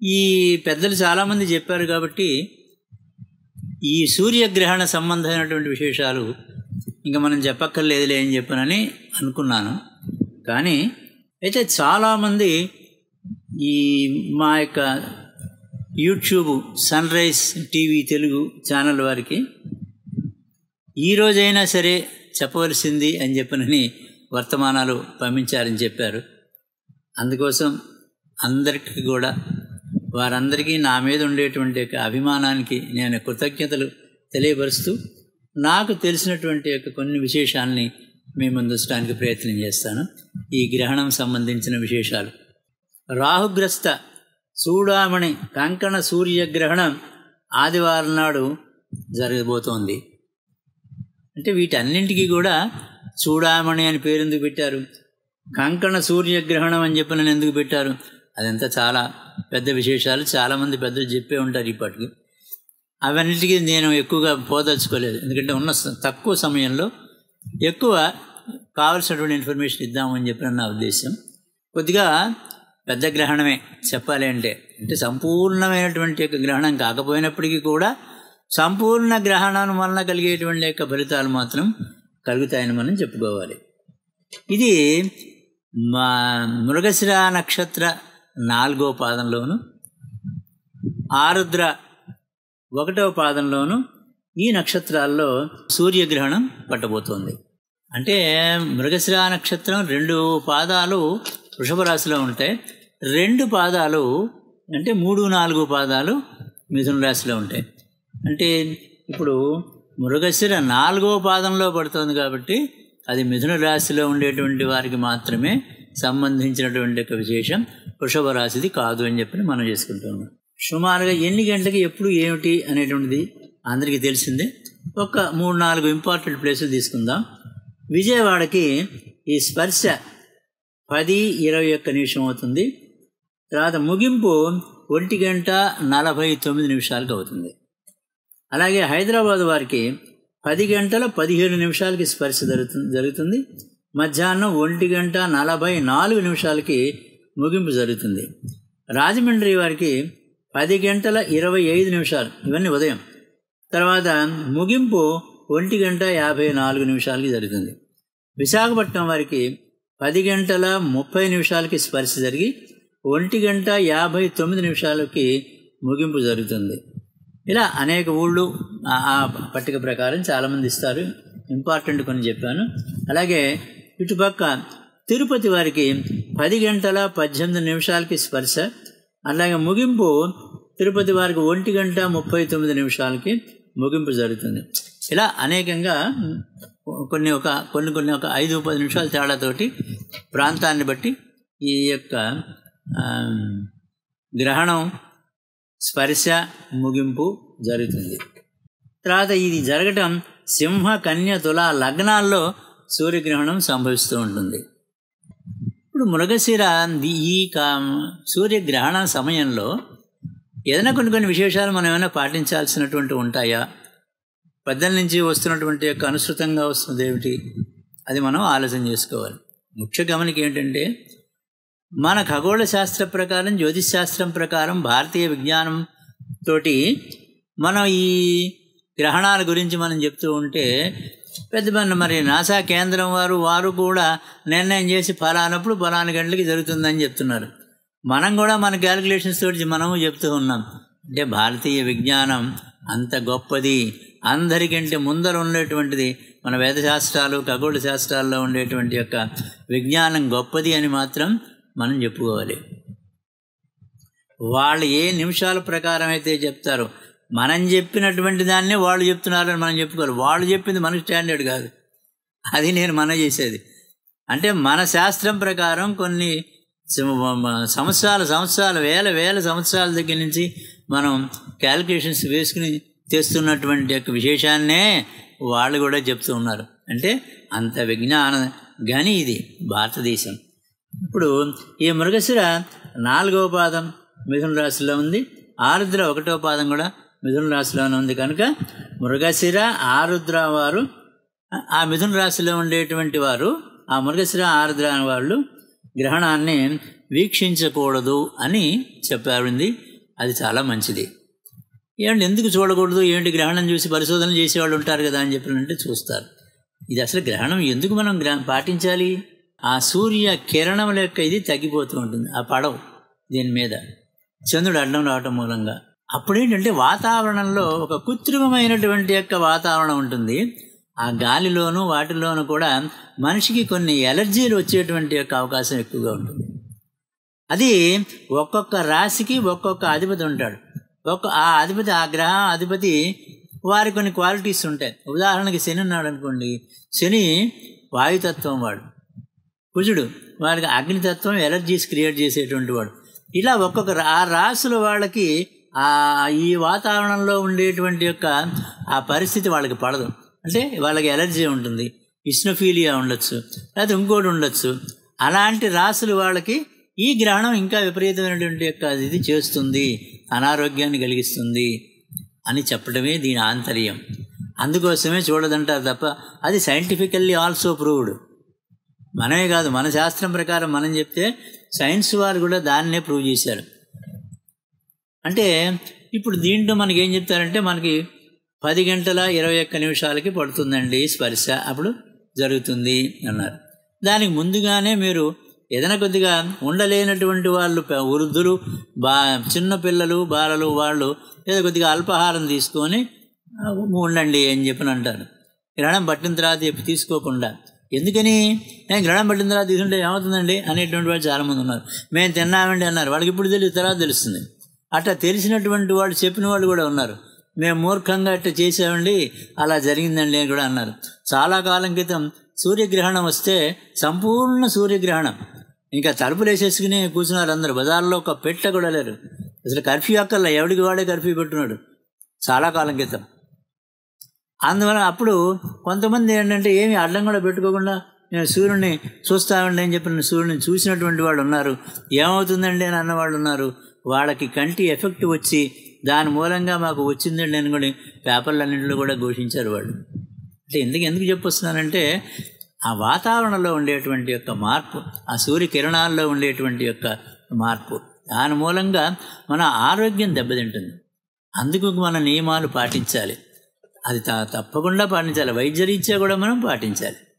ఈ పెద్దలు చాలామంది చెప్పారు కాబట్టి ఈ సూర్యగ్రహణ సంబంధమైనటువంటి విశేషాలు ఇంకా మనం చెప్పక్కర్లేదులే అని చెప్పనని అనుకున్నాను కానీ అయితే చాలామంది ఈ మా యొక్క YouTube Sun Rise TV Telugu channel వారికి ఈ రోజైనా సరే చెప్పవలసింది అని చెప్పనని వర్తమానాలు పంపించారని చెప్పారు అందుకోసం అందరికీ కూడా వారందరికీ నా మీద ఉండేటువంటి యొక్క అభిమానానికి నేను కృతజ్ఞతలు తెలియపరుస్తూ నాకు తెలిసినటువంటి యొక్క కొన్ని విశేషాలని మీ ముందుంచడానికి ప్రయత్నం చేస్తాను ఈ గ్రహణం సంబంధించిన విశేషాలు రాహుగ్రస్త చూడామణి కంకణ సూర్యగ్రహణం ఆదివారం నాడు జరగబోతోంది అంటే వీటన్నింటికీ కూడా చూడామణి అని పేరు ఎందుకు పెట్టారు కంకణ సూర్యగ్రహణం అని చెప్పి నన్ను ఎందుకు పెట్టారు అదంతా చాలా పెద్ద విశేషాలు చాలామంది పెద్దలు చెప్పే ఉంటారు ఇప్పటికి అవన్నిటికీ నేను ఎక్కువగా పోదలుచుకోలేదు ఎందుకంటే ఉన్న స- తక్కువ సమయంలో ఎక్కువ కావలసినటువంటి ఇన్ఫర్మేషన్ ఇద్దామని చెప్పిన నా ఉద్దేశం కొద్దిగా పెద్ద గ్రహణమే చెప్పాలి అంటే అంటే సంపూర్ణమైనటువంటి యొక్క గ్రహణం కాకపోయినప్పటికీ కూడా సంపూర్ణ గ్రహణం వలన కలిగేటువంటి యొక్క ఫలితాలు మాత్రం కలుగుతాయని మనం చెప్పుకోవాలి ఇది మా మృగశిర నక్షత్ర నాలుగో పాదంలోను ఆరుద్ర ఒకటవ పాదంలోను ఈ నక్షత్రాల్లో సూర్యగ్రహణం పట్టబోతోంది అంటే మృగశిర నక్షత్రం రెండు పాదాలు వృషభ రాశిలో ఉంటాయి రెండు పాదాలు అంటే మూడు నాలుగు పాదాలు మిథున రాశిలో ఉంటాయి అంటే ఇప్పుడు మృగశిర నాలుగో పాదంలో పడుతుంది కాబట్టి అది మిథున రాశిలో ఉండేటువంటి వారికి మాత్రమే సంబంధించినటువంటి ఒక విశేషం వృషభ రాశిది కాదు అని చెప్పి మనం చేసుకుంటున్నాం సుమారుగా ఎన్ని గంటలకి ఎప్పుడు ఏమిటి అనేటువంటిది అందరికీ తెలిసిందే ఒక మూడు నాలుగు ఇంపార్టెంట్ ప్లేసులు తీసుకుందాం విజయవాడకి ఈ స్పర్శ పది ఇరవై ఒక్క నిమిషం అవుతుంది తర్వాత ముగింపు ఒంటి గంట నలభై తొమ్మిది నిమిషాలకు అవుతుంది అలాగే హైదరాబాద్ వారికి పది గంటల పదిహేడు నిమిషాలకి స్పర్శ జరుగుతుంది జరుగుతుంది మధ్యాహ్నం ఒంటి గంట నలభై నాలుగు నిమిషాలకి ముగింపు జరుగుతుంది రాజమండ్రి వారికి పది గంటల ఇరవై ఐదు నిమిషాలు ఇవన్నీ ఉదయం తర్వాత ముగింపు ఒంటి గంట యాభై నాలుగు నిమిషాలకి జరుగుతుంది విశాఖపట్నం వారికి పది గంటల ముప్పై నిమిషాలకి స్పర్శ జరిగి ఒంటి గంట యాభై తొమ్మిది నిమిషాలకి ముగింపు జరుగుతుంది ఇలా అనేక ఊళ్ళు ఆ ఆ పట్టిక ప్రకారం చాలామంది ఇస్తారు ఇంపార్టెంట్ కొన్ని చెప్పాను అలాగే ఇటుపక్క తిరుపతి వారికి పది గంటల పద్దెనిమిది నిమిషాలకి స్పర్శ అలాగే ముగింపు తిరుపతి వారికి ఒంటి గంట ముప్పై తొమ్మిది నిమిషాలకి ముగింపు జరుగుతుంది ఇలా అనేకంగా కొన్ని ఒక కొన్ని కొన్ని ఒక ఐదు పది నిమిషాల తేడాతోటి ప్రాంతాన్ని బట్టి ఈ యొక్క ఆ, గ్రహణం స్పర్శ ముగింపు జరుగుతుంది తర్వాత ఇది జరగటం సింహ కన్య తుల లగ్నాల్లో సూర్యగ్రహణం సంభవిస్తూ ఉంటుంది ఇప్పుడు మృగశిర ది- ఈ కా సూర్యగ్రహణ సమయంలో ఏదైనా కొన్ని కొన్ని విశేషాలు మనం ఏమైనా పాటించాల్సినటువంటి ఉంటాయా పెద్దల నుంచి వస్తున్నటువంటి యొక్క అనుసృతంగా వస్తుంది ఏమిటి అది మనం ఆలోచన చేసుకోవాలి ముఖ్య గమనిక ఏంటంటే మన ఖగోళ శాస్త్ర ప్రకారం జ్యోతిష్ శాస్త్రం ప్రకారం భారతీయ విజ్ఞానం తోటి మనం ఈ గ్రహణాల గురించి మనం చెప్తూ ఉంటే పెద్ద పెద్ద మరి నాసా కేంద్రం వారు వారు కూడా నిర్ణయం చేసి ఫలానప్పుడు ఫలానా గంటలకి జరుగుతుందని చెప్తున్నారు మనం కూడా మన క్యాలిక్యులేషన్స్ తోటి మనము చెప్తూ ఉన్నాం అంటే భారతీయ విజ్ఞానం అంత గొప్పది అందరికంటే ముందర ఉండేటువంటిది మన వేదశాస్త్రాలు ఖగోళ శాస్త్రాల్లో ఉండేటువంటి యొక్క విజ్ఞానం గొప్పది అని మాత్రం మనం చెప్పుకోవాలి వాళ్ళు ఏ నిమిషాల ప్రకారం అయితే చెప్తారో మనం చెప్పినటువంటి దాన్నే వాళ్ళు చెప్తున్నారని మనం చెప్పుకోవాలి వాళ్ళు చెప్పింది మనకు స్టాండర్డ్ కాదు అది నేను మన చేసేది అంటే మన శాస్త్రం ప్రకారం కొన్ని సం- సంవత్సరాల సంవత్సరాలు వేల వేల సంవత్సరాల దగ్గర నుంచి మనం క్యాలిక్యులేషన్స్ వేసుకుని తెస్తున్నటువంటి యొక్క విశేషాన్నే వాళ్ళు కూడా చెప్తూ ఉన్నారు అంటే అంత విజ్ఞాన గని ఇది భారతదేశం ఇప్పుడు ఈ మృగశిర నాలుగవ పాదం మిథున రాశిలో ఉంది ఆరుద్ర ఒకటో పాదం కూడా మిథున రాశిలోనే ఉంది కనుక మృగశిర ఆరుద్ర వారు ఆ మిథున రాశిలో ఉండేటువంటి వారు ఆ మృగశిర ఆరుద్ర వాళ్ళు గ్రహణాన్ని వీక్షించకూడదు అని చెప్పారింది అది చాలా మంచిది ఏమంటే ఎందుకు చూడకూడదు ఏంటి గ్రహణం చూసి పరిశోధన చేసేవాళ్ళు ఉంటారు కదా అని చెప్పినంటే చూస్తారు ఇది అసలు గ్రహణం ఎందుకు మనం గ్రహ పాటించాలి ఆ సూర్య కిరణం యొక్క ఇది తగ్గిపోతూ ఉంటుంది ఆ పడవ దీని మీద చంద్రుడు అడ్డం రావటం మూలంగా అప్పుడేంటంటే వాతావరణంలో ఒక కృత్రిమమైనటువంటి యొక్క వాతావరణం ఉంటుంది ఆ గాలిలోనూ వాటిలోనూ కూడా మనిషికి కొన్ని ఎలర్జీలు వచ్చేటువంటి యొక్క అవకాశం ఎక్కువగా ఉంటుంది అది ఒక్కొక్క రాశికి ఒక్కొక్క అధిపతి ఉంటాడు ఒక్క ఆ అధిపతి ఆ గ్రహ అధిపతి వారి కొన్ని క్వాలిటీస్ ఉంటాయి ఉదాహరణకి శని ఉన్నాడు అనుకోండి శని వాయుతత్వం వాడు కుజుడు వాడికి అగ్నితత్వం ఎలర్జీస్ క్రియేట్ చేసేటువంటి వాడు ఇలా ఒక్కొక్క రా- ఆ రాసుల వాళ్ళకి ఆ ఈ వాతావరణంలో ఉండేటువంటి యొక్క ఆ పరిస్థితి వాళ్ళకి పడదు అంటే వాళ్ళకి ఎలర్జీ ఉంటుంది ఇస్నోఫీలియా ఉండొచ్చు లేకపోతే ఇంకోటి ఉండొచ్చు అలాంటి రాసులు వాళ్ళకి ఈ గ్రహణం ఇంకా విపరీతమైనటువంటి యొక్క ఇది చేస్తుంది అనారోగ్యాన్ని కలిగిస్తుంది అని చెప్పడమే దీని ఆంతర్యం అందుకోసమే చూడదంటారు తప్ప అది సైంటిఫికల్లీ ఆల్సో ప్రూవ్డ్ మనమే కాదు మన శాస్త్రం ప్రకారం మనం చెప్తే సైన్స్ వారు కూడా దాన్నే ప్రూవ్ చేశారు అంటే ఇప్పుడు దీంట్లో మనకి ఏం చెప్తారంటే మనకి పది గంటల ఇరవై ఒక్క నిమిషాలకి పడుతుందండి స్పర్శ అప్పుడు జరుగుతుంది అన్నారు దానికి ముందుగానే మీరు ఏదైనా కొద్దిగా ఉండలేనటువంటి వాళ్ళు పె- వృద్ధులు బా చిన్న పిల్లలు బాలలు వాళ్ళు ఏదో కొద్దిగా అల్పాహారం తీసుకొని ఆ, ఉండండి అని చెప్పని అంటారు గ్రహణం పట్టిన తర్వాత చెప్పి తీసుకోకుండా ఎందుకని నేను గ్రహణం పట్టిన తర్వాత తీసుకుంటే ఏమవుతుందండి అనేటువంటి వాళ్ళు చాలామంది ఉన్నారు మేము తిన్నామండి అన్నారు వాళ్ళకి ఇప్పుడు తెలియదు తర్వాత తెలుస్తుంది అట్లా తెలిసినటువంటి వాళ్ళు చెప్పిన వాళ్ళు కూడా ఉన్నారు మేము మూర్ఖంగా అట్లా చేసామండి అలా జరిగిందండి అని కూడా అన్నారు చాలా కాలం క్రితం సూర్యగ్రహణం వస్తే సంపూర్ణ సూర్యగ్రహణం ఇంకా తలుపులు వేసేసుకుని కూర్చున్నారు అందరు బజార్లో ఒక పెట్ట కూడా లేరు అసలు కర్ఫ్యూ అక్కర్లా ఎవడికి వాడే కర్ఫ్యూ పెట్టున్నాడు చాలా కాలం క్రితం అందువల్ల అప్పుడు కొంతమంది ఏంటంటే ఏమి అడ్డం కూడా పెట్టుకోకుండా నేను సూర్యుడిని చూస్తామండి అని చెప్పి సూర్యుడిని చూసినటువంటి వాళ్ళు ఉన్నారు ఏమవుతుందండి అని అన్నవాళ్ళు ఉన్నారు వాళ్ళకి కంటి ఎఫెక్ట్ వచ్చి దాని మూలంగా మాకు వచ్చిందండి అని కూడా పేపర్లన్నింటిలో కూడా ఘోషించారు వాళ్ళు అంటే ఎందుకు ఎందుకు చెప్పొస్తున్నానంటే ఆ వాతావరణంలో ఉండేటువంటి యొక్క మార్పు ఆ సూర్యకిరణాల్లో ఉండేటువంటి యొక్క మార్పు దాని మూలంగా మన ఆరోగ్యం దెబ్బతింటుంది అందుకు మన నియమాలు పాటించాలి అది త- తప్పకుండా పాటించాలి వైద్యరీత్యా కూడా మనం పాటించాలి